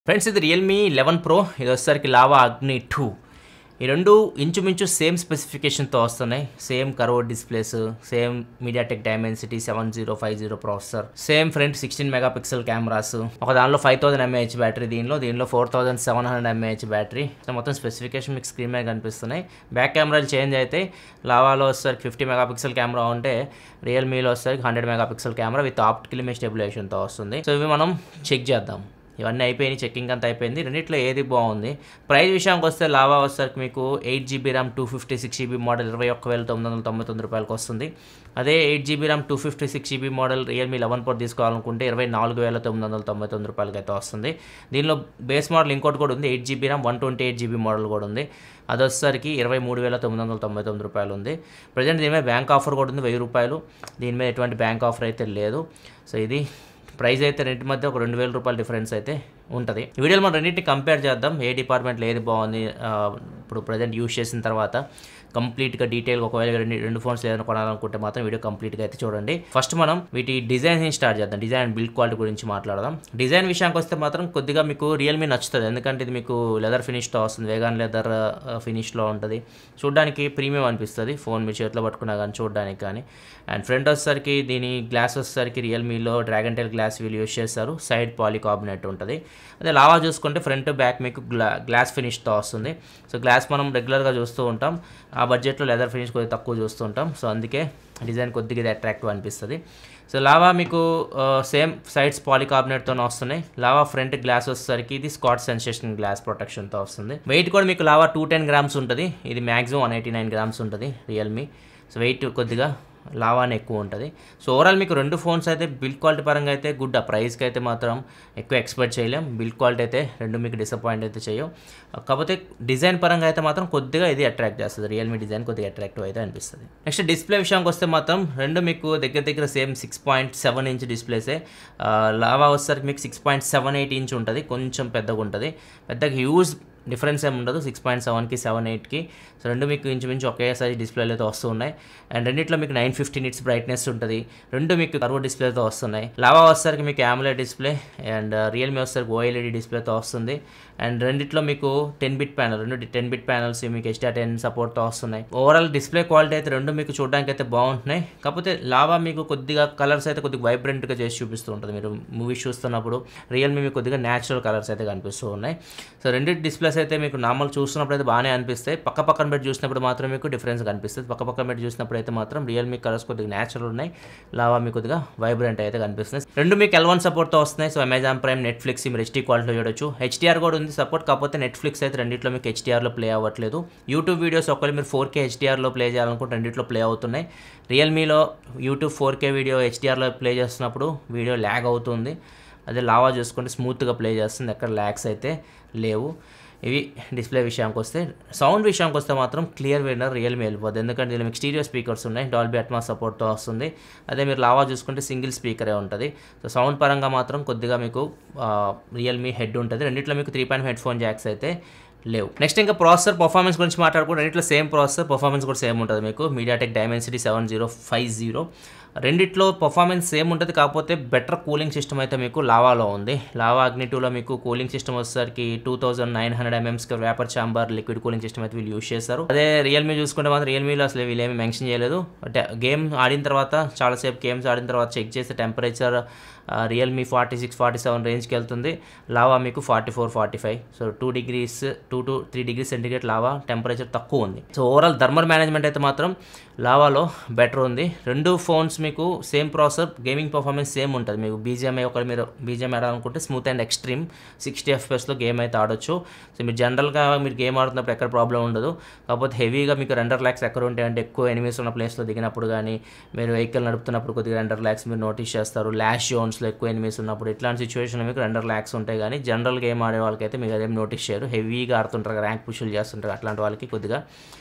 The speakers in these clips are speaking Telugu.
ఫ్రెండ్స్ ఇది రియల్మీ లెవెన్ ప్రో ఇది వచ్చేసరికి లావా అగ్ని టూ ఈ రెండు ఇంచుమించు సేమ్ స్పెసిఫికేషన్తో వస్తున్నాయి same curve displays same MediaTek Dimensity seven zero five zero processor same front sixteen mega pixel cameras ఒక దానిలో ఫైవ్ థౌసండ్ ఎంఏహెచ్ బ్యాటరీ దీనిలో దీనిలో four thousand seven hundred mAh battery so మొత్తం స్పెసిఫికేషన్ మీకు స్క్రీన్ మీద కనిపిస్తున్నాయి బ్యాక్ కెమెరాలు చేంజ్ అయితే లావాలో వచ్చేసరికి ఫిఫ్టీ మెగా పిక్సెల్ కెమెరా ఉంటే రియల్మీలో వచ్చేసరికి hundred mega pixel camera with optical image స్టెబిలేషన్తో వస్తుంది సో ఇవి మనం చెక్ చేద్దాం ఇవన్నీ అయిపోయినాయి చెక్కింగ్ అంతా అయిపోయింది రెండిట్లో ఏది బాగుంది ప్రైస్ విషయానికి వస్తే లావా వచ్చేసరికి మీకు eight GB RAM two fifty six GB model ఇరవై ఒక్క వేల తొమ్మిది వందల తొంభై తొమ్మిది రూపాయలకి వస్తుంది అదే eight GB RAM two fifty six GB model Realme eleven pro తీసుకోవాలనుకుంటే ఇరవై నాలుగు వేల తొమ్మిది వందల తొంభై తొమ్మిది రూపాయలకి అయితే వస్తుంది దీనిలో బేస్ మోడల్ ఇంకోటి కూడా ఉంది eight GB RAM one twenty eight GB model కూడా ఉంది అది వచ్చేసరికి ఇరవై మూడు వేల తొమ్మిది వందల తొంభై తొమ్మిది రూపాయలు ఉంది ప్రజెంట్ దీని మీద బ్యాంక్ ఆఫర్ కూడా ఉంది వెయ్యి రూపాయలు దీని మీద ఎటువంటి బ్యాంక్ ఆఫర్ అయితే లేదు సో ఇది ప్రైస్ అయితే రెండింటి మధ్య ఒక రెండు వేల రూపాయల డిఫరెన్స్ అయితే ఉంటుంది ఈ వీడియోలో మనం రెండింటిని కంపేర్ చేద్దాం ఏ డిపార్ట్మెంట్లో ఏది బాగుంది ఆ, ఇప్పుడు ప్రజెంట్ యూస్ చేసిన తర్వాత కంప్లీట్గా డీటెయిల్గా ఒకవేళ రెండు రెండు ఫోన్స్ ఏదైనా కొనాలనుకుంటే మాత్రం వీడియో కంప్లీట్గా అయితే చూడండి ఫస్ట్ మనం వీటి డిజైన్ స్టార్ట్ చేద్దాం డిజైన్ అండ్ బిల్డ్ క్వాలిటీ గురించి మాట్లాడదాం డిజైన్ విషయానికి వస్తే మాత్రం కొద్దిగా మీకు రియల్మీ నచ్చుతుంది ఎందుకంటే ఇది మీకు లెదర్ ఫినిష్తో వస్తుంది వేగాన్ లెదర్ ఫినిష్లో ఉంటుంది చూడడానికి ప్రీమియం అనిపిస్తుంది ఫోన్ మీ చేతిలో పట్టుకున్నా కానీ చూడడానికి కానీ అండ్ ఫ్రంట్ వచ్చేసరికి దీని గ్లాస్ వచ్చేసరికి రియల్మీలో Dragontrail glass will use చేస్తారు సైడ్ పాలికార్బినేట్ ఉంటుంది అదే లావా చూసుకుంటే ఫ్రంట్ బ్యాక్ మీకు గ్లా గ్లాస్ ఫినిష్తో వస్తుంది సో గ్లాస్ మనం రెగ్యులర్గా చూస్తూ ఉంటాం ఆ బడ్జెట్లో లెదర్ ఫినిష్ కొద్దిగా తక్కువ చూస్తూ ఉంటాం సో అందుకే డిజైన్ కొద్దిగా ఇది అట్రాక్టివ్ అనిపిస్తుంది సో లావా మీకు సేమ్ సైడ్స్ పాలికార్బినేట్తో వస్తున్నాయి లావా ఫ్రంట్ గ్లాస్ వచ్చేసరికి ఇది స్కాట్ సెన్సేషన్ గ్లాస్ ప్రొటెక్షన్తో వస్తుంది వెయిట్ కూడా మీకు లావా టూ టెన్ గ్రామ్స్ ఉంటుంది ఇది maximum one eighty nine grams ఉంటుంది రియల్మీ సో వెయిట్ కొద్దిగా లావానే ఎక్కువ ఉంటుంది సో ఓవరాల్ మీకు రెండు ఫోన్స్ అయితే బిల్డ్ క్వాలిటీ పరంగా అయితే గుడ్ ఆ ప్రైస్కి అయితే మాత్రం ఎక్కువ ఎక్స్పెక్ట్ చేయలేం బిల్డ్ క్వాలిటీ అయితే రెండు మీకు డిసప్పాయింట్ అయితే చేయం కాకపోతే డిజైన్ పరంగా అయితే మాత్రం కొద్దిగా ఇది అట్రాక్ట్ చేస్తుంది రియల్మీ డిజైన్ కొద్దిగా అట్రాక్టివ్ అయితే అనిపిస్తుంది నెక్స్ట్ డిస్ప్లే విషయానికి వస్తే మాత్రం రెండు మీకు దగ్గర దగ్గర same six point seven inch డిస్ప్లేసే లావా వచ్చేసరికి మీకు six point seven eight inch ఉంటుంది కొంచెం పెద్దగా ఉంటుంది పెద్దగా హ్యూజ్ డిఫరెన్స్ ఏమి ఉండదు సిక్స్ పాయింట్ సెవెన్కి సెవెన్ ఎయిట్కి సో రెండు మీకు ఇంచుమించు ఒకే సైజ్ డిస్ప్లేలు అయితే వస్తూ ఉన్నాయి అండ్ రెండిట్లో మీకు నైన్ ఫిఫ్టీ నిట్స్ బ్రైట్నెస్ ఉంటుంది రెండు మీకు కర్వ్ డిస్ప్లేతో వస్తున్నాయి లావా వచ్చేసరికి మీకు ఆమ్లెట్ డిస్ప్లే అండ్ రియల్మీ వచ్చేసరికి ఓఎల్ఈడి డిస్ప్లేతో వస్తుంది అండ్ రెండిట్లో మీకు టెన్ బిట్ ప్యానల్ రెండు టెన్ బిట్ ప్యానల్స్ మీకు ఎస్టా టెన్ సపోర్ట్తో వస్తున్నాయి ఓవరాల్ డిస్ప్లే క్వాలిటీ అయితే రెండు మీకు చూడడానికి అయితే బాగుంటున్నాయి కాకపోతే లావా మీకు కొద్దిగా కలర్స్ అయితే కొద్దిగా వైబ్రెంట్గా చేసి చూపిస్తూ ఉంటుంది మీరు మూవీస్ చూస్తున్నప్పుడు రియల్మీ మీకు కొద్దిగా న్యాచురల్ కలర్స్ అయితే కనిపిస్తూ ఉన్నాయి సో రెండు డిస్ప్లేస్ అయితే మీకు నార్మల్ చూస్తున్నప్పుడు అయితే బాగానే అనిపిస్తాయి పక్క పక్కన పెట్టి చూసినప్పుడు మాత్రం మీకు డిఫరెన్స్ కనిపిస్తుంది పక్క పక్కన పెట్టి చూసినప్పుడు అయితే మాత్రం రియల్మీ కలర్స్ కొద్దిగా న్యాచురల్ ఉన్నాయి లావా మీకు కొద్దిగా వైబ్రెంట్ అయితే కనిపిస్తుంది రెండు మీకు ఎల్ వన్ సపోర్ట్తో వస్తున్నాయి సో అమెజాన్ ప్రైమ్ నెట్ఫ్లిక్స్ మీరు హెచ్డీ క్వాలిటీలో చూడొచ్చు హెచ్డిఆర్ కూడా ఉంది సపోర్ట్ కాకపోతే నెట్ఫ్లిక్స్ అయితే రెండిట్లో మీకు హెచ్డిఆర్లో ప్లే అవ్వట్లేదు యూట్యూబ్ వీడియోస్ ఒకవేళ మీరు ఫోర్ కే హెచ్డిఆర్లో ప్లే చేయాలనుకుంటే రెండిట్లో ప్లే అవుతున్నాయి రియల్మీలో యూట్యూబ్ ఫోర్ కే వీడియో హెచ్డిఆర్లో ప్లే చేస్తున్నప్పుడు వీడియో ల్యాగ్ అవుతుంది అదే లావా చూసుకుంటే స్మూత్గా ప్లే చేస్తుంది ఎక్కడ ల్యాగ్స్ అయితే లేవు ఇవి డిస్ప్లే విషయానికి వస్తే సౌండ్ విషయానికి వస్తే మాత్రం క్లియర్ విన్నర్ రియల్మీ వెళ్ళిపోద్ది ఎందుకంటే దీనిలో మీకు స్టీరియో స్పీకర్స్ ఉన్నాయి డాల్బీ అట్మాస్ సపోర్ట్తో వస్తుంది అదే మీరు లావా చూసుకుంటే సింగిల్ స్పీకరే ఉంటుంది సో సౌండ్ పరంగా మాత్రం కొద్దిగా మీకు రియల్మీ హెడ్ ఉంటుంది రెండిట్లో మీకు three point headphone jacks అయితే లేవు నెక్స్ట్ ఇంకా ప్రాసెసర్ పర్ఫార్మెన్స్ గురించి మాట్లాడుకుంటే రెండిట్లో సేమ్ ప్రాసెసర్ పర్ఫార్మెన్స్ కూడా సేమ్ ఉంటుంది మీకు MediaTek Dimensity seven zero five zero రెండిట్లో పర్ఫార్మెన్స్ సేమ్ ఉంటుంది కాకపోతే బెటర్ కూలింగ్ సిస్టమ్ అయితే మీకు లావాలో ఉంది లావా అగ్ని టూలో మీకు కూలింగ్ సిస్టమ్ వచ్చేసరికి two thousand nine hundred mms vapour chamber liquid cooling system అయితే వీళ్ళు యూస్ చేస్తారు అదే రియల్మీ చూసుకుంటే మాత్రం రియల్మీలో అసలు వీళ్ళు ఏమి మెన్షన్ చేయలేదు గేమ్ ఆడిన తర్వాత చాలాసేపు గేమ్స్ ఆడిన తర్వాత చెక్ చేస్తే temperature Realme forty six forty seven రేంజ్కి వెళ్తుంది లావా మీకు forty four forty five so two degrees two to three degree centigrade Lava temperature తక్కువ ఉంది సో ఓవరాల్ థర్మల్ మేనేజ్మెంట్ అయితే మాత్రం లావాలో బెటర్ ఉంది రెండు ఫోన్స్ మీకు same processor gaming performance same ఉంటుంది మీకు బీజిఎంఐ ఒకటి మీరు బీజిఎం ఆడాలనుకుంటే స్మూత్ అండ్ ఎక్స్ట్రీమ్ సిక్స్టీ ఎఫ్ఎస్లో గేమ్ అయితే ఆడొచ్చు సో మీరు జనరల్గా మీరు గేమ్ ఆడుతున్నప్పుడు ఎక్కడ ప్రాబ్లం ఉండదు కాకపోతే హెవీగా మీకు రెండర్ ల్యాక్స్ ఎక్కడ ఉంటాయి అంటే ఎక్కువ ఎనిమిస్ ఉన్న ప్లేస్లో దిగినప్పుడు కానీ మీరు వెహికల్ నడుపుతున్నప్పుడు కొద్దిగా రెండర్ ల్యాక్స్ మీరు నోటీస్ చేస్తారు ల్యాష్ జోన్స్లో ఎక్కువ ఎనిమిస్ ఉన్నప్పుడు ఇట్లాంటి సిచ్యువేషన్లో మీకు రెండర్ ల్యాక్స్ ఉంటాయి కానీ జనరల్ గేమ్ ఆడే వాళ్ళకైతే మీకు అదేం నోటీస్ చేయరు హెవీగా ఆడుతుంటారు ర్యాంక్ పుషులు చేస్తుంటారు అట్లాంటి వాళ్ళకి కొద్దిగా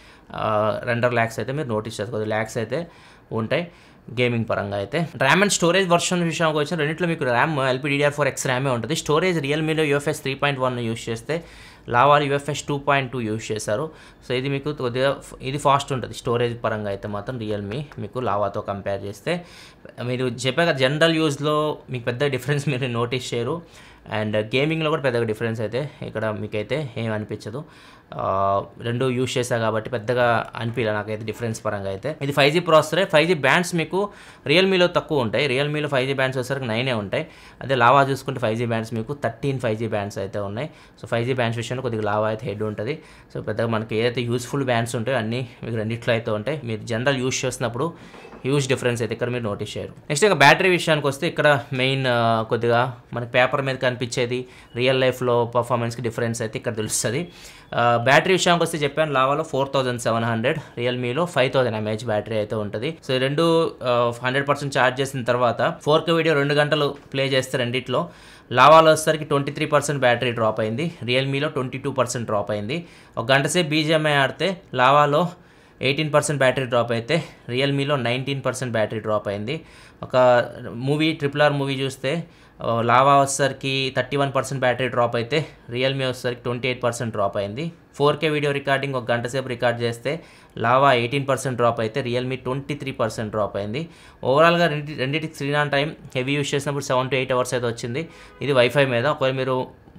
రెండర్ ల్యాక్స్ అయితే మీరు నోటీస్ చేస్తారు కొద్దిగా ల్యాక్స్ అయితే ఉంటాయి గేమింగ్ పరంగా అయితే ర్యామ్ అండ్ స్టోరేజ్ వర్షన్ విషయానికి వచ్చిన రెండింటిలో మీకు ర్యామ్ ఎల్పీడీఆర్ ఫోర్ ఎక్స్ ర్యామే ఉంటుంది స్టోరేజ్ రియల్మీలో UFS three point one use చేస్తే లావాల్ UFS two point two use చేశారు సో ఇది మీకు కొద్దిగా ఇది ఫాస్ట్ ఉంటుంది స్టోరేజ్ పరంగా అయితే మాత్రం రియల్మీ మీకు లావాతో కంపేర్ చేస్తే మీరు చెప్పాక జనరల్ యూజ్లో మీకు పెద్ద డిఫరెన్స్ మీరు నోటీస్ చేయరు అండ్ గేమింగ్లో కూడా పెద్దగా డిఫరెన్స్ అయితే ఇక్కడ మీకైతే ఏం అనిపించదు ఆ, రెండు యూజ్ చేశా కాబట్టి పెద్దగా అనిపించలే నాకైతే డిఫరెన్స్ పరంగా అయితే ఇది ఫైవ్ జీ ప్రాసెసరే ఫైవ్ జీ బ్యాండ్స్ మీకు రియల్మీలో తక్కువ ఉంటాయి రియల్మీలో ఫైవ్ జీ బ్యాండ్స్ వచ్చేసరికి నైనే ఉంటాయి అదే లావా చూసుకుంటే ఫైవ్ జీ బ్యాండ్స్ మీకు థర్టీన్ ఫైవ్ జీ బ్యాండ్స్ అయితే ఉన్నాయి సో ఫైవ్ జీ బ్యాండ్స్ విషయంలో కొద్దిగా లావా అయితే హెడ్ ఉంటుంది సో పెద్దగా మనకి ఏదైతే యూస్ఫుల్ బ్యాండ్స్ ఉంటాయో అన్నీ మీకు రెండిట్లో అయితే ఉంటాయి మీరు జనరల్ యూస్ చేసినప్పుడు హ్యూజ్ డిఫరెన్స్ అయితే ఇక్కడ మీరు నోటీస్ చేయరు నెక్స్ట్ ఇంకా బ్యాటరీ విషయానికి వస్తే ఇక్కడ మెయిన్ కొద్దిగా మనకి పేపర్ మీద కనిపించేది రియల్ లైఫ్లో పర్ఫార్మెన్స్కి డిఫరెన్స్ అయితే ఇక్కడ తెలుస్తుంది బ్యాటరీ విషయానికి వస్తే చెప్పాను లావాలో ఫోర్ థౌజండ్ సెవెన్ హండ్రెడ్ రియల్మీలో ఫైవ్ థౌసండ్ ఎంఏహెచ్ బ్యాటరీ అయితే ఉంటుంది సో ఈ రెండు హండ్రెడ్ పర్సెంట్ ఛార్జ్ చేసిన తర్వాత ఫోర్ కే వీడియో రెండు గంటలు ప్లే చేస్తే రెండిట్లో లావాలో వచ్చేసరికి twenty three percent battery drop అయింది రియల్మీలో ట్వంటీ టూ పర్సెంట్ డ్రాప్ అయింది ఒక గంట సేపు బీజిఎంఐ ఆడితే లావాలో ఎయిటీన్ పర్సెంట్ బ్యాటరీ డ్రాప్ అయితే రియల్మీలో నైన్టీన్ పర్సెంట్ బ్యాటరీ డ్రాప్ అయింది ఒక మూవీ ట్రిపుల్ ఆర్ మూవీ చూస్తే ఆ, లావా వచ్చేసరికి thirty one percent battery drop అయితే రియల్మీ వచ్చేసరికి ట్వంటీ ఎయిట్ పర్సెంట్ డ్రాప్ అయింది ఫోర్ కే వీడియో రికార్డింగ్ ఒక గంట సేపు రికార్డ్ చేస్తే లావా ఎయిటీన్ పర్సెంట్ డ్రాప్ అయితే Realme twenty three percent drop అయింది ఓవరాల్గా రెండి రెండింటికి screen on time heavy use చేసినప్పుడు సెవెన్ టు ఎయిట్ అవర్స్ అయితే వచ్చింది ఇది వైఫై మీద ఒకవేళ మీరు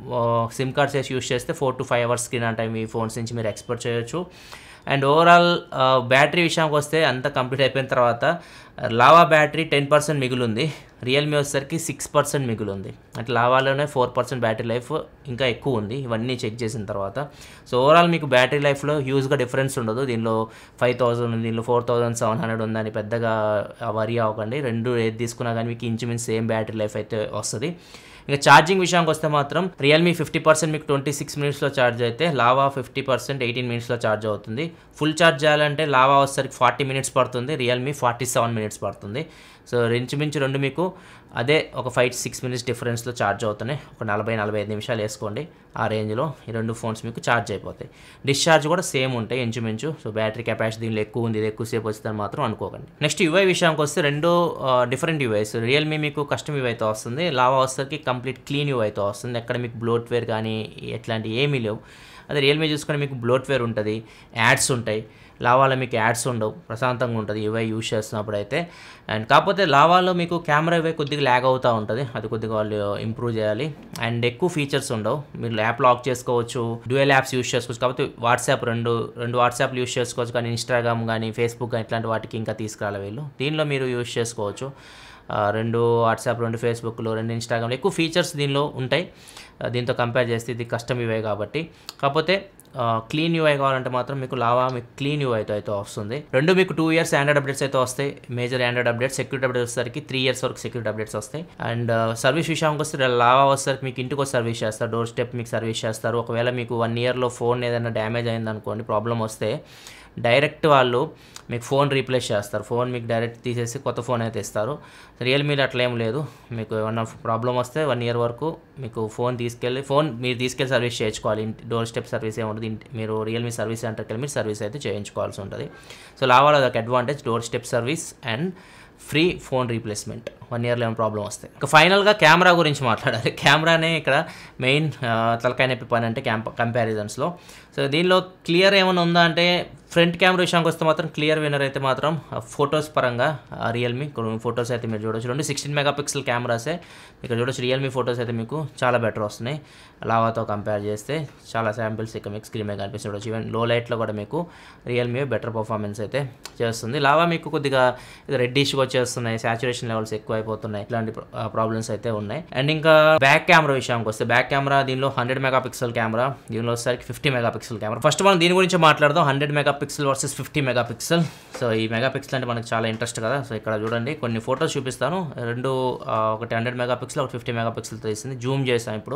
సిమ్ కార్డ్స్ వేసి యూస్ చేస్తే four to five hours screen on time ఈ ఫోన్స్ నుంచి మీరు ఎక్స్పెక్ట్ చేయొచ్చు అండ్ ఓవరాల్ బ్యాటరీ విషయానికి వస్తే అంతా కంప్లీట్ అయిపోయిన తర్వాత లావా బ్యాటరీ టెన్ పర్సెంట్ మిగులుంది రియల్మీ వచ్చేసరికి సిక్స్ పర్సెంట్ మిగులుంది అంటే లావాలోనే ఫోర్ పర్సెంట్ బ్యాటరీ లైఫ్ ఇంకా ఎక్కువ ఉంది ఇవన్నీ చెక్ చేసిన తర్వాత సో ఓవరాల్ మీకు బ్యాటరీ లైఫ్లో హ్యూజ్గా డిఫరెన్స్ ఉండదు దీనిలో ఫైవ్ థౌసండ్ దీనిలో ఫోర్ థౌసండ్ సెవెన్ హండ్రెడ్ ఉందని పెద్దగా వరి అవ్వకండి రెండు ఏది తీసుకున్నా కానీ మీకు ఇంచుమించు సేమ్ బ్యాటరీ లైఫ్ అయితే వస్తుంది ఇక ఛార్జింగ్ విషయానికి వస్తే మాత్రం రియల్మీ ఫిఫ్టీ పర్సెంట్ మీకు ట్వంటీ సిక్స్ మినిట్స్లో ఛార్జ్ అయితే లావా ఫిఫ్టీ పర్సెంట్ ఎయిటీన్ మినిట్స్లో ఛార్జ్ అవుతుంది ఫుల్ ఛార్జ్ చేయాలంటే లావా వచ్చేసరికి ఫార్టీ మినిట్స్ పడుతుంది రియల్మీ ఫార్టీ సెవెన్ మినిట్స్ పడుతుంది సో ఇంచుమించు రెండు మీకు అదే ఒక ఫైవ్ సిక్స్ మినిట్స్ డిఫరెన్స్లో ఛార్జ్ అవుతున్నాయి ఒక నలభై నలభై ఐదు నిమిషాలు వేసుకోండి ఆ రేంజ్లో ఈ రెండు ఫోన్స్ మీకు ఛార్జ్ అయిపోతాయి డిశ్చార్జ్ కూడా సేమ్ ఉంటాయి ఇంచుమించు సో బ్యాటరీ కెపాసిటీ దీనిలో ఎక్కువ ఉంది ఇది ఎక్కువసేపు వస్తుందని మాత్రం అనుకోకండి నెక్స్ట్ యూఐ విషయానికి వస్తే రెండు డిఫరెంట్ యూఐస్ రియల్మీ మీకు కస్టమ్ యూఐతో వస్తుంది లావా వచ్చేసరికి కంప్లీట్ క్లీన్ యూఐతో వస్తుంది ఎక్కడ మీకు బ్లోట్వేర్ కానీ ఎట్లాంటి ఏమీ లేవు అదే రియల్మీ చూసుకొని మీకు బ్లోట్వేర్ ఉంటుంది యాడ్స్ ఉంటాయి లావాలో మీకు యాడ్స్ ఉండవు ప్రశాంతంగా ఉంటుంది ఇవే యూస్ చేస్తున్నప్పుడు అయితే అండ్ కాకపోతే లావాలో మీకు కెమెరా ఇవే కొద్దిగా ల్యాగ్ అవుతూ ఉంటుంది అది కొద్దిగా వాళ్ళు ఇంప్రూవ్ చేయాలి అండ్ ఎక్కువ ఫీచర్స్ ఉండవు మీరు యాప్ లాక్ చేసుకోవచ్చు డ్యూయల్ యాప్స్ యూస్ చేసుకోవచ్చు కాకపోతే వాట్సాప్ రెండు రెండు వాట్సాప్లు యూస్ చేసుకోవచ్చు కానీ ఇన్స్టాగ్రామ్ కానీ ఫేస్బుక్ కానీ ఇట్లాంటి వాటికి ఇంకా తీసుకురాలి వీళ్ళు దీనిలో మీరు యూస్ చేసుకోవచ్చు ఆ, రెండు వాట్సాప్ రెండు ఫేస్బుక్లో రెండు ఇన్స్టాగ్రామ్లో ఎక్కువ ఫీచర్స్ దీనిలో ఉంటాయి ఆ, దీంతో కంపేర్ చేస్తే ఇది కస్టమ్ యూఐ కాబట్టి కాకపోతే క్లీన్ యూఐ కావాలంటే మాత్రం మీకు లావా మీకు క్లీన్ యూఐతో అయితే వస్తుంది రెండు మీకు టూ ఇయర్స్ ఆండ్రాయిడ్ అప్డేట్స్ అయితే వస్తాయి major Android updates security updates వచ్చేసరికి త్రీ ఇయర్స్ వరకు సెక్యూరిటీ అప్డేట్స్ వస్తాయి అండ్ సర్వీస్ విషయానికి వస్తే లావా వచ్చేసరికి మీకు ఇంటికి వచ్చి సర్వీస్ చేస్తారు డోర్ స్టెప్ మీకు సర్వీస్ చేస్తారు ఒకవేళ మీకు వన్ ఇయర్లో ఫోన్ ఏదైనా డ్యామేజ్ అయింది అనుకోండి ప్రాబ్లం వస్తే డైరెక్ట్ వాళ్ళు మీకు ఫోన్ రీప్లేస్ చేస్తారు ఫోన్ మీకు డైరెక్ట్ తీసేసి కొత్త ఫోన్ అయితే ఇస్తారు రియల్మీలో అట్లా ఏం లేదు మీకు ఏమన్నా ప్రాబ్లం వస్తే వన్ ఇయర్ వరకు మీకు ఫోన్ తీసుకెళ్ళి ఫోన్ మీరు తీసుకెళ్ళి సర్వీస్ చేయించుకోవాలి ఇంటి డోర్ స్టెప్ సర్వీస్ ఏముంటుంది ఇంటి మీరు రియల్మీ సర్వీస్ సెంటర్కి వెళ్ళి మీరు సర్వీస్ అయితే చేయించుకోవాల్సి ఉంటుంది సో లావాలో అదొక advantage door step service and free phone replacement one ఇయర్లో ఏమైనా ప్రాబ్లం వస్తాయి ఇక ఫైనల్గా కెమెరా గురించి మాట్లాడాలి కెమెరానే ఇక్కడ మెయిన్ తలకాయ నొప్పి పని అంటే క్యాంప్ కంపారిజన్స్లో సో దీనిలో క్లియర్ ఏమైనా ఉందా అంటే ఫ్రంట్ కెమెరా విషయానికి వస్తే మాత్రం క్లియర్ విన్నర్ అయితే మాత్రం ఫొటోస్ పరంగా రియల్మీ ఫొటోస్ అయితే మీరు చూడొచ్చు రెండు సిక్స్టీన్ మెగా పిక్సెల్ కెమెరాసే ఇక్కడ చూడొచ్చు రియల్మీ ఫొటోస్ అయితే మీకు చాలా బెటర్ వస్తున్నాయి లావాతో కంపేర్ చేస్తే చాలా శాంపిల్స్ ఇక్కడ మీకు స్క్రీన్ మీద కనిపిస్తుంది చూడొచ్చు ఈవెన్ లో లైట్లో కూడా మీకు రియల్మీ బెటర్ పర్ఫార్మెన్స్ అయితే చేస్తుంది లావా మీకు కొద్దిగా రెడ్డిష్గా వచ్చేస్తున్నాయి సాచురేషన్ లెవెల్స్ ఎక్కువ అయిపోతున్నాయి ఇట్లాంటి ప్రాబ్లమ్స్ అయితే ఉన్నాయి అండ్ ఇంకా బ్యాక్ కెమెరా విషయానికి వస్తే బ్యాక్ కెమెరా దీనిలో హండ్రెడ్ మెగా పిక్సెల్ కెమెరా దీనిలో వచ్చేసరికి fifty mega pixel camera first మనం దీని గురించి మాట్లాడదాం hundred mega megapixel versus fifty megapixel so ఈ మెగా పిక్సెల్ అంటే మనకు చాలా ఇంట్రెస్ట్ కదా సో ఇక్కడ చూడండి కొన్ని ఫొటోస్ చూపిస్తాను రెండు ఆ, ఒకటి హండ్రెడ్ మెగా పిక్సెల్ ఒకటి ఫిఫ్టీ మెగా పిక్సెల్తో తీసింది జూమ్ చేసాం ఇప్పుడు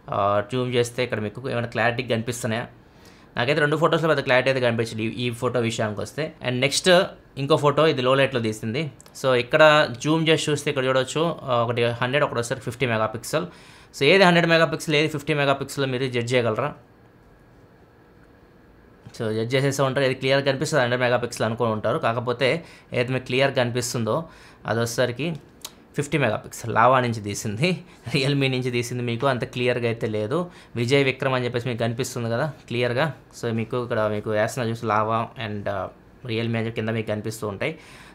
జూమ్ చేస్తే ఇక్కడ మీకు ఏమైనా క్లారిటీగా కనిపిస్తున్నాయా నాకైతే రెండు ఫొటోస్లో పెద్ద క్లారిటీ అయితే కనిపించింది ఈ- ఈ ఫోటో విషయానికి వస్తే అండ్ నెక్స్ట్ ఇంకో ఫోటో ఇది లో లైట్లో తీసింది సో ఇక్కడ జూమ్ చేసి చూస్తే ఇక్కడ చూడొచ్చు ఆ, ఒకటి హండ్రెడ్ ఒకటి వస్తారు ఫిఫ్టీ మెగా పిక్సెల్ సో ఏది హండ్రెడ్ మెగా పిక్సెల్ ఏది ఫిఫ్టీ మెగా పిక్సెల్ మీరు జడ్జ్ చేయగలరా సో జడ్జ్ చేసేస్తూ ఉంటారు ఇది క్లియర్ కనిపిస్తుంది హండ్రెడ్ మెగా పిక్సెల్ అనుకుని ఉంటారు కాకపోతే ఏది మీకు క్లియర్ కనిపిస్తుందో అది వచ్చేసరికి ఫిఫ్టీ మెగా పిక్సెల్ లావా నుంచి తీసింది రియల్మీ నుంచి తీసింది మీకు అంత క్లియర్గా అయితే లేదు విజయ్ విక్రమ్ అని చెప్పేసి మీకు కనిపిస్తుంది కదా క్లియర్గా సో మీకు ఇక్కడ మీకు వేస్తున్న చూసి లావా అండ్ రియల్మీ అని చెప్పి కింద మీకు కనిపిస్తూ ఉంటాయి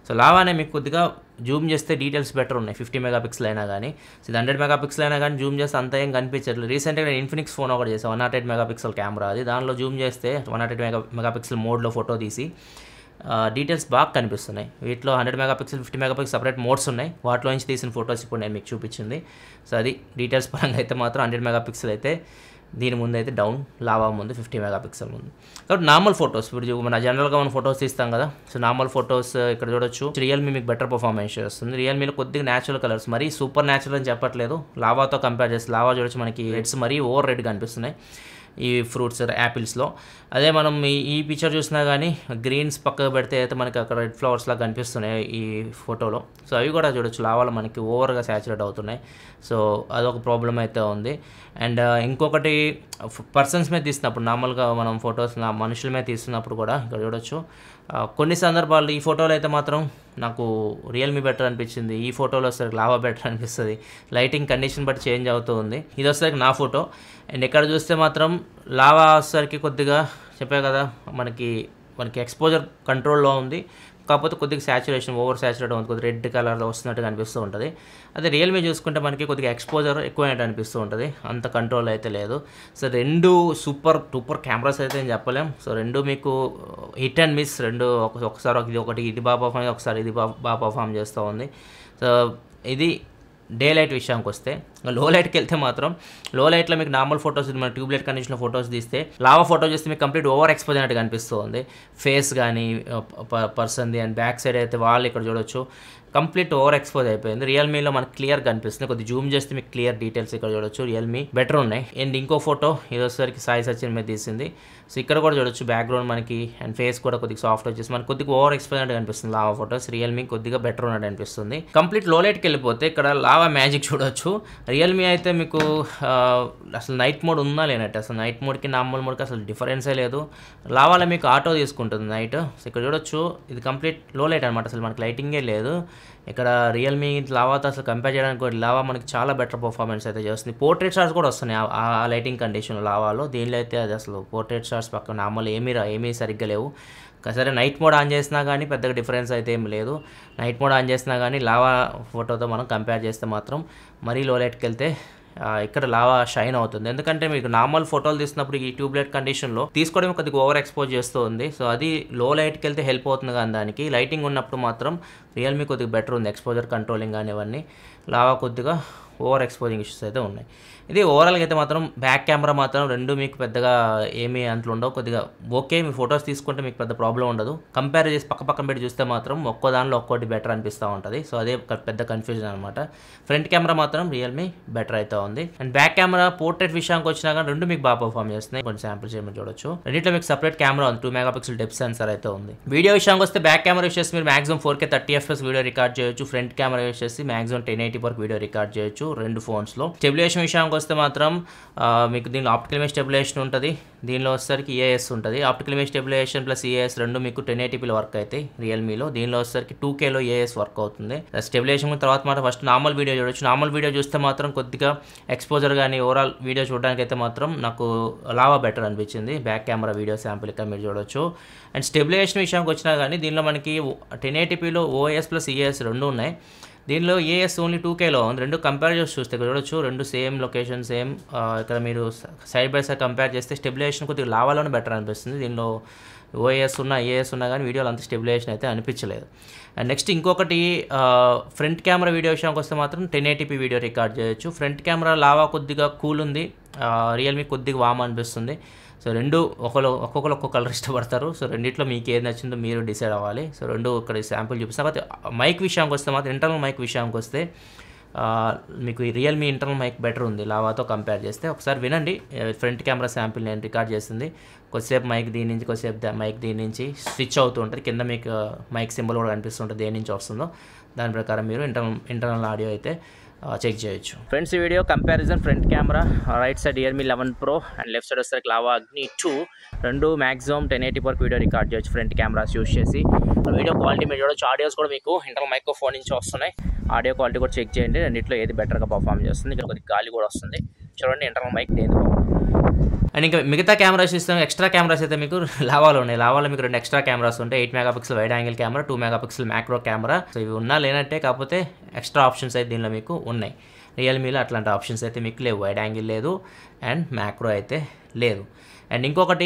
సో లావానే మీకు కొద్దిగా జూమ్ చేస్తే డీటెయిల్స్ బెటర్ ఉన్నాయి ఫిఫ్టీ మెగా పిక్సెల్ అయినా కానీ సో ఇది హండ్రెడ్ మెగా పిక్సెల్ అయినా కానీ జూమ్ చేస్తే అంత ఏం కనిపించట్లేదు రీసెంట్గా నేను ఇన్ఫినిక్స్ ఫోన్ ఒకటి చేసాను one not eight mega pixel camera అది దానిలో జూమ్ చేస్తే one not eight mega megapixel మోడ్లో ఫోటో తీసి డీటెయిల్స్ బాగా కనిపిస్తున్నాయి వీటిలో hundred mega megapixel fifty megapixel separate modes ఉన్నాయి వాటిలో నుంచి తీసిన ఫొటోస్ ఇప్పుడు నేను మీకు చూపించింది సో అది డీటెయిల్స్ పరంగా అయితే మాత్రం హండ్రెడ్ మెగా పిక్సెల్ అయితే దీని ముందు అయితే డౌన్ లావా ముందు ఫిఫ్టీ మెగా పిక్సెల్ ముందు కాబట్టి నార్మల్ ఫొటోస్ ఇప్పుడు మన జనరల్గా మనం ఫొటోస్ తీస్తాం కదా సో నార్మల్ ఫొటోస్ ఇక్కడ చూడొచ్చు రియల్మీ మీకు బెటర్ పర్ఫార్మెన్స్ చేస్తుంది రియల్మీలో కొద్దిగా న్యాచురల్ కలర్స్ మరీ సూపర్ న్యాచురల్ అని చెప్పట్లేదు లావాతో కంపేర్ చేస్తే లావా చూడొచ్చు మనకి రెడ్స్ మరీ ఓవర్ రెడ్ కనిపిస్తున్నాయి ఈ ఫ్రూట్స్ యాపిల్స్లో అదే మనం ఈ ఈ పిక్చర్ చూసినా కానీ గ్రీన్స్ పక్కకు పెడితే అయితే మనకి అక్కడ రెడ్ ఫ్లవర్స్ లాగా కనిపిస్తున్నాయి ఈ ఫోటోలో సో అవి కూడా చూడొచ్చు లావాలో మనకి ఓవర్గా సాచురేట్ అవుతున్నాయి సో అదొక ప్రాబ్లం అయితే ఉంది అండ్ ఇంకొకటి పర్సన్స్ మీద తీసినప్పుడు నార్మల్గా మనం ఫొటోస్ నా మనుషుల మీద తీస్తున్నప్పుడు కూడా ఇక్కడ చూడొచ్చు కొన్ని సందర్భాల్లో ఈ ఫోటోలో అయితే మాత్రం నాకు రియల్మీ బెటర్ అనిపించింది ఈ ఫోటోలో వచ్చేసరికి లావా బెటర్ అనిపిస్తుంది లైటింగ్ కండిషన్ బట్టి చేంజ్ అవుతూ ఉంది ఇది వచ్చేసరికి నా ఫోటో అండ్ ఇక్కడ చూస్తే మాత్రం లావా వచ్చేసరికి కొద్దిగా చెప్పే కదా మనకి మనకి ఎక్స్పోజర్ కంట్రోల్లో ఉంది కాకపోతే కొద్దిగా సాచురేషన్ ఓవర్ సాచురేట్ ఉంది కొద్దిగా రెడ్ కలర్లో వస్తున్నట్టు అనిపిస్తూ ఉంటుంది అదే రియల్మీ చూసుకుంటే మనకి కొద్దిగా ఎక్స్పోజర్ ఎక్కువైనట్టు అనిపిస్తూ ఉంటుంది అంత కంట్రోల్ అయితే లేదు సో రెండు సూపర్ సూపర్ కెమెరాస్ అయితే నేను చెప్పలేం సో రెండు మీకు హిట్ అండ్ మిస్ రెండు ఒకసారి ఇది ఒకటి ఇది బాగా పర్ఫామ్ ఒకసారి ఇది బాగా పర్ఫామ్ చేస్తూ ఉంది సో ఇది డే లైట్ విషయానికి వస్తే లో లైట్కి వెళ్తే మాత్రం లో లైట్లో మీకు నార్మల్ ఫొటోస్ మన ట్యూబ్ లైట్ కండిషన్లో ఫొటోస్ తీస్తే లావా ఫోటో చూస్తే మీకు కంప్లీట్ ఓవర్ ఎక్స్పోజ్ అయినట్టు కనిపిస్తుంది ఫేస్ కానీ పర్సన్ది అండ్ బ్యాక్ సైడ్ అయితే వాళ్ళు ఇక్కడ చూడొచ్చు కంప్లీట్ ఓవర్ ఎక్స్పోజ్ అయిపోయింది రియల్మీలో మనకు క్లియర్ కనిపిస్తుంది కొద్ది జూమ్ చేస్తే మీకు క్లియర్ డీటెయిల్స్ ఇక్కడ చూడొచ్చు రియల్మీ బెటర్ ఉన్నాయి అండ్ ఇంకో ఫోటో ఇదోసరికి సాయి సచిన్ మీద తీసింది సో ఇక్కడ కూడా చూడొచ్చు బ్యాక్గ్రౌండ్ మనకి అండ్ ఫేస్ కూడా కొద్దిగా సాఫ్ట్ వచ్చేసి మనకి కొద్దిగా ఓవర్ ఎక్స్పోజ్ అయినట్టు కనిపిస్తుంది లావా ఫోటోస్ రియల్మీ కొద్దిగా బెటర్ ఉన్నట్టు అనిపిస్తుంది కంప్లీట్ లో లైట్కి వెళ్ళిపోతే ఇక్కడ లావా మ్యాజిక్ చూడొచ్చు రియల్మీ అయితే మీకు అసలు నైట్ మోడ్ ఉందా లేనట్టు అసలు నైట్ మోడ్కి నార్మల్ మోడ్కి అసలు డిఫరెన్సే లేదు లావాలో మీకు ఆటో తీసుకుంటుంది నైట్ సో ఇక్కడ చూడొచ్చు ఇది కంప్లీట్ లో లైట్ అనమాట అసలు మనకి లైటింగే లేదు ఇక్కడ రియల్మీ లావాతో అసలు కంపేర్ చేయడానికి లావా మనకి చాలా బెటర్ పర్ఫార్మెన్స్ అయితే చేస్తుంది పోర్ట్రేట్ షాట్స్ కూడా వస్తున్నాయి ఆ లైటింగ్ కండిషన్ లావాలో దీనిలో అయితే అది అసలు పోర్ట్రేట్ షాట్స్ పక్కన నార్మల్ ఏమీ ఏమీ సరిగ్గా లేవు సరే నైట్ మోడ్ ఆన్ చేసినా కానీ పెద్దగా డిఫరెన్స్ అయితే ఏం లేదు నైట్ మోడ్ ఆన్ చేసినా కానీ లావా ఫోటోతో మనం కంపేర్ చేస్తే మాత్రం మరీ లో లైట్కి వెళ్తే ఇక్కడ లావా షైన్ అవుతుంది ఎందుకంటే మీకు నార్మల్ ఫోటోలు తీసినప్పుడు ఈ ట్యూబ్లైట్ కండిషన్లో తీసుకోవడం కొద్దిగా ఓవర్ ఎక్స్పోజ్ చేస్తూ ఉంది సో అది లో లైట్కి వెళ్తే హెల్ప్ అవుతుంది కానీ దానికి లైటింగ్ ఉన్నప్పుడు మాత్రం రియల్మీ కొద్దిగా బెటర్ ఉంది ఎక్స్పోజర్ కంట్రోలింగ్ కానీ ఇవన్నీ లావా కొద్దిగా ఓవర్ ఎక్స్పోజింగ్ ఇష్యూస్ అయితే ఉన్నాయి ఇది ఓవరాల్గా అయితే మాత్రం బ్యాక్ కెమెరా మాత్రం రెండు మీకు పెద్దగా ఏమీ అంట్లో ఉండవు కొద్దిగా ఓకే మీ ఫొటోస్ తీసుకుంటే మీకు పెద్ద ప్రాబ్లం ఉండదు కంపేర్ చేసి పక్క పక్కన పెట్టి చూస్తే మాత్రం ఒక్కో దానిలో ఒక్కోటి బెటర్ అనిపిస్తూ ఉంటుంది సో అదే పెద్ద కన్ఫ్యూజన్ అనమాట ఫ్రంట్ కెమెరా మాత్రం రియల్మీ బెటర్ అయితే ఉంది అండ్ బ్యాక్ కెమెరా పోర్ట్రేట్ విషయానికి వచ్చినా కానీ రెండు మీకు బాగా పర్ఫామ్ చేస్తున్నాయి కొన్ని శాంపుల్స్ ఏమైనా చూడొచ్చు రెండింటిలో మీకు సపరేట్ కెమెరా ఉంది two megapixel depth sensor అయితే ఉంది వీడియో విషయానికి వస్తే బ్యాక్ కెమెరా యూస్ చేసి మీరు maximum four K thirty FPS video record చేయొచ్చు ఫ్రంట్ కెమెరా యూస్ చేసి మాక్సిమం టెన్ ఎయిటీ వరకు వీడియో రికార్డ్ చేయొచ్చు రెండు ఫోన్స్లో స్టెబిలేషన్ విషయానికి వస్తే మాత్రం మీకు దీనిలో ఆప్టికల్ ఇమేజ్ స్టెబిలేషన్ ఉంటుంది దీనిలో వచ్చేసరికి ఈఏఎస్ ఉంటుంది optical image stabilisation plus EIS రెండు మీకు టెన్ ఎయిటీపీలో వర్క్ అవుతాయి రియల్మీలో దీనిలో వచ్చేసరికి టూ కేలో ఏఎస్ వర్క్ అవుతుంది స్టెబిలేషన్ తర్వాత మాత్రం ఫస్ట్ నార్మల్ వీడియో చూడొచ్చు నార్మల్ వీడియో చూస్తే మాత్రం కొద్దిగా ఎక్స్పోజర్ కానీ ఓవరాల్ వీడియో చూడడానికి అయితే మాత్రం నాకు లావా బెటర్ అనిపించింది బ్యాక్ కెమెరా వీడియో శాంపుల్ ఇక్కడ మీరు చూడొచ్చు అండ్ స్టెబిలేషన్ విషయానికి వచ్చినా కానీ దీనిలో మనకి టెన్ ఎయిటీపీలో ఓఎస్ ప్లస్ ఈఏఎస్ రెండు ఉన్నాయి దీనిలో ఏఎస్ ఓన్లీ టూ కేలో ఉంది రెండు కంపేర్ చేసి చూస్తే ఇక్కడ చూడొచ్చు రెండు సేమ్ లొకేషన్ సేమ్ ఇక్కడ మీరు సైడ్ బై సైడ్ కంపేర్ చేస్తే స్టెబిలేషన్ కొద్దిగా లావాలోనే బెటర్ అనిపిస్తుంది దీనిలో ఓఏఎస్ ఉన్నా ఏఎస్ ఉన్నా కానీ వీడియోలో అంత స్టెబిలేషన్ అయితే అనిపించలేదు అండ్ నెక్స్ట్ ఇంకొకటి ఫ్రంట్ కెమెరా వీడియో విషయానికి వస్తే మాత్రం టెన్ ఎయిటీపీ వీడియో రికార్డ్ చేయొచ్చు ఫ్రంట్ కెమెరా లావా కొద్దిగా కూల్ ఉంది రియల్మీ కొద్దిగా వామ్ అనిపిస్తుంది సో రెండు ఒకరు ఒక్కొక్కరు ఒక్కొక్క కలర్ ఇష్టపడతారు సో రెండిట్లో మీకు ఏది నచ్చిందో మీరు డిసైడ్ అవ్వాలి సో రెండు ఇక్కడ శాంపుల్ చూపిస్తాను కాకపోతే మైక్ విషయానికి వస్తే మాత్రం ఇంటర్నల్ మైక్ విషయానికి వస్తే మీకు రియల్మీ ఇంటర్నల్ మైక్ బెటర్ ఉంది లావాతో కంపేర్ చేస్తే ఒకసారి వినండి ఫ్రంట్ కెమెరా శాంపిల్ నేను రికార్డ్ చేసింది కొద్దిసేపు మైక్ దీని నుంచి కొద్దిసేపు మైక్ దీని నుంచి స్విచ్ అవుతూ ఉంటుంది కింద మీకు మైక్ సింబల్ కూడా కనిపిస్తుంటుంది దేని నుంచి వస్తుందో దాని ప్రకారం మీరు ఇంటర్నల్ ఇంటర్నల్ ఆడియో అయితే చెక్ చేయొచ్చు ఫ్రెండ్స్ ఈ video comparison front camera right side Realme eleven pro and left side వస్తే లావా అగ్ని టూ రెండు మ్యాక్సిమం టెన్ ఎయిటీ వరకు వీడియో రికార్డ్ చేయొచ్చు ఫ్రంట్ కెమెరాస్ యూస్ చేసి వీడియో క్వాలిటీ మీరు చూడొచ్చు ఆడియోస్ కూడా మీకు ఇంటర్నల్ మైక్రోఫోన్ నుంచి వస్తున్నాయి ఆడియో క్వాలిటీ కూడా చెక్ చేయండి రెండిట్లో ఏది బెటర్గా పర్ఫామ్ చేస్తుంది ఇక్కడ కొద్దిగా గాలి కూడా వస్తుంది చూడండి ఇంటర్నల్ మైక్ దేని బాగుంది అండ్ ఇంకా మిగతా కెమెరాస్ ఇస్తాం ఎక్స్ట్రా కెమెరాస్ అయితే మీకు లావాలో ఉన్నాయి లావాలో మీకు రెండు ఎక్స్ట్రా కెమెరాస్ ఉంటాయి eight megapixel wide angle camera two megapixel macro camera so ఇవి ఉన్నా లేనట్టే కాకపోతే ఎక్స్ట్రా ఆప్షన్స్ అయితే దీనిలో మీకు ఉన్నాయి రియల్మీలో అట్లాంటి ఆప్షన్స్ అయితే మీకు లేవు వైడ్ యాంగిల్ లేదు అండ్ మ్యాక్రో అయితే లేదు అండ్ ఇంకొకటి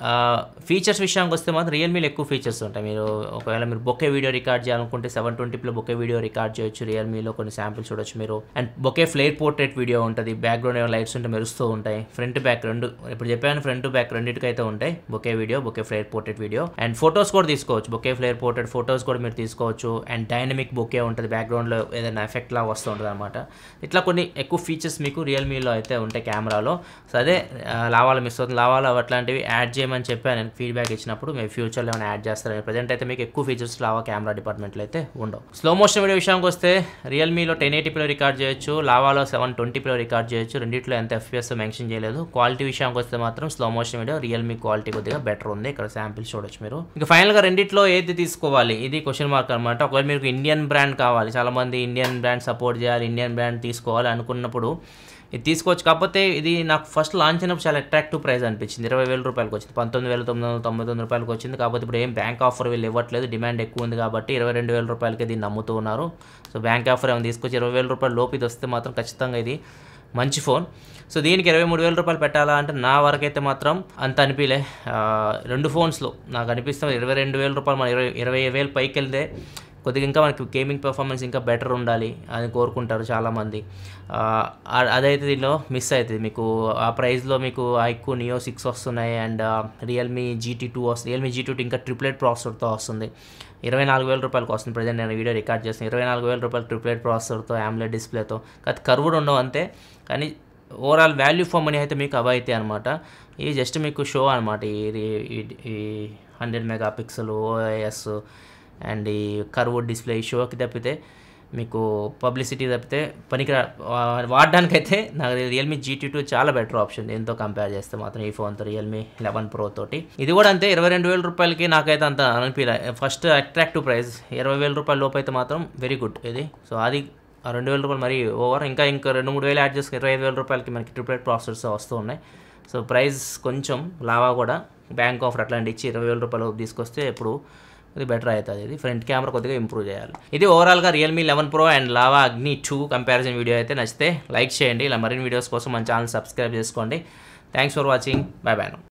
ఫీచర్స్ విషయానికి వస్తే మాత్రం రియల్మీలో ఎక్కువ ఫీచర్స్ ఉంటాయి మీరు ఒకవేళ మీరు బొకే వీడియో రికార్డ్ చేయాలనుకుంటే సెవెన్ ట్వంటీలో బొకే వీడియో రికార్డ్ చేయొచ్చు రియల్మీలో కొన్ని శాంపిల్స్ చూడొచ్చు మీరు and bokeh flare portrait video ఉంటుంది బ్యాక్గ్రౌండ్ ఏమైనా లైట్స్ ఉంటే మెరుస్తూ ఉంటాయి ఫ్రంట్ బ్యాక్ రెండు ఇప్పుడు చెప్పాను ఫ్రంట్ బ్యాక్ రెండింటికైతే ఉంటాయి bokeh video bokeh flare portrait video and photos కూడా తీసుకోవచ్చు బొకే ఫ్లేర్ పోర్ట్రేట్ ఫొటోస్ కూడా మీరు తీసుకోవచ్చు అండ్ డైనమిక్ బొకే ఉంటుంది బ్యాక్గ్రౌండ్లో ఏదైనా ఎఫెక్ట్ లాగా వస్తూ ఉంటుంది అనమాట ఇట్లా కొన్ని ఎక్కువ ఫీచర్స్ మీకు రియల్మీలో అయితే ఉంటాయి కెమెరాలో సో అదే ఆ, లావాలో మిస్ అవుతుంది లావాలో అట్లాంటివి యాడ్ చేయమని చెప్పాను నేను ఫీడ్బ్యాక్ ఇచ్చినప్పుడు మేము ఫ్యూచర్లో ఏమైనా యాడ్ చేస్తారని ప్రజెంట్ అయితే మీకు ఎక్కువ ఫీచర్స్ లావా కెమెరా డిపార్ట్మెంట్లో అయితే ఉండవు స్లో మోషన్ వీడియో విషయానికి వస్తే రియల్మీలో టెన్ ఎయిటీపీలో రికార్డ్ చేయొచ్చు లావాలో సెవెన్ ట్వంటీపీలో రికార్డ్ చేయొచ్చు రెండిట్లో ఎంత ఎఫ్పిఎస్ మెన్షన్ చేయలేదు క్వాలిటీ విషయానికి వస్తే మాత్రం slow motion video Realme quality కొద్దిగా బెటర్ ఉంది ఇక్కడ శాంపిల్స్ చూడొచ్చు మీరు ఇంకా ఫైనల్గా రెండిట్లో ఏది తీసుకోవాలి ఇది క్వశ్చన్ మార్క్ అనమాట ఒకవేళ మీకు ఇండియన్ బ్రాండ్ కావాలి చాలామంది ఇండియన్ బ్రాండ్ సపోర్ట్ చేయాలి ఇండియన్ బ్రాండ్ తీసుకోవాలి అనుకున్నప్పుడు ఇది తీసుకోవచ్చు కాకపోతే ఇది నాకు ఫస్ట్ లాంచ్ అయినప్పుడు చాలా అట్రాక్టివ్ ప్రైస్ అనిపించింది ఇరవై వేల రూపాయలకి వచ్చింది పంతొమ్మిది వేల తొమ్మిది వందల తొంభై తొమ్మిది రూపాయలకి వచ్చింది కాకపోతే ఇప్పుడు ఏం బ్యాంక్ ఆఫర్ వీళ్ళు ఇవ్వట్లేదు డిమాండ్ ఎక్కువ ఉంది కాబట్టి ఇరవై రెండు వేల రూపాయలకి దీన్ని నమ్ముతూ ఉన్నారు సో బ్యాంక్ ఆఫర్ ఏమైనా తీసుకొచ్చి ఇరవై వేల రూపాయలు లోపు ఇది వస్తే మాత్రం ఖచ్చితంగా ఇది మంచి ఫోన్ సో దీనికి ఇరవై మూడు వేల రూపాయలు పెట్టాలా అంటే నా వరకైతే మాత్రం అంత అనిపించలే ఆ, రెండు ఫోన్స్లో నాకు అనిపిస్తుంది ఇరవై రెండు వేల రూపాయలు మన ఇరవై ఇరవై వేలు పైకి వెళ్తే కొద్దిగా ఇంకా మనకి గేమింగ్ పెర్ఫార్మెన్స్ ఇంకా బెటర్ ఉండాలి అని కోరుకుంటారు చాలామంది ఆ, ఆ- అదైతే దీనిలో మిస్ అవుతుంది మీకు ఆ ప్రైస్లో మీకు ఐక్యూ నియో సిక్స్ వస్తున్నాయి అండ్ రియల్మీ జీటీ టూ వస్తుంది రియల్మీ జీ టూ ఇంకా ట్రిప్లెట్ ప్రాసెసర్తో వస్తుంది ఇరవై నాలుగు వేల రూపాయలకి వస్తుంది ప్రజెంట్ నేను వీడియో రికార్డ్ చేస్తాను ఇరవై నాలుగు వేల రూపాయలు ట్రిప్లెట్ ప్రాసెసర్తో ఆమ్లెట్ డిస్ప్లేతో కాదు కర్వ్డ్ ఉండవు అంతే కానీ ఓవరాల్ వాల్యూ ఫర్ మనీ అయితే మీకు అవి అయితే అనమాట ఇది జస్ట్ మీకు షో అనమాట ఈ ఈ- ఈ hundred mega megapixel OIS and ఈ కర్వ్ డిస్ప్లే ఈ షోకి తప్పితే మీకు పబ్లిసిటీ తప్పితే పనికి వాడడానికైతే నాకు రియల్మీ జీటీ టూ చాలా బెటర్ ఆప్షన్ దీంతో కంపేర్ చేస్తే మాత్రం ఈ ఫోన్తో రియల్మీ లెవెన్ ప్రో తోటి ఇది కూడా అంతే ఇరవై రెండు వేల రూపాయలకి నాకైతే అంత అనిపించలే ఫస్ట్ అట్రాక్టివ్ ప్రైస్ ఇరవై వేల రూపాయల లోపు అయితే మాత్రం వెరీ గుడ్ ఇది సో అది ఆ రెండు వేల రూపాయలు మరీ ఓవర్ ఇంకా ఇంకా రెండు మూడు వేలు యాడ్ చేసుకుని ఇరవై ఐదు వేల రూపాయలకి మనకి ట్రిప్లెట్ ప్రాసెసర్స్ వస్తూ ఉన్నాయి సో ప్రైస్ కొంచెం లావా కూడా బ్యాంక్ ఆఫర్ అట్లాంటి ఇచ్చి ఇరవై వేల రూపాయలు తీసుకొస్తే ఇప్పుడు ఇది బెటర్ అవుతుంది ఇది ఫ్రంట్ కెమెరా కొద్దిగా ఇంప్రూవ్ చేయాలి ఇది ఓవరాల్గా Realme eleven pro and Lava Agni two comparison video అయితే నచ్చితే లైక్ చేయండి ఇలా మరిన్ని వీడియోస్ కోసం మన ఛానల్ సబ్స్క్రైబ్ చేసుకోండి thanks for watching bye by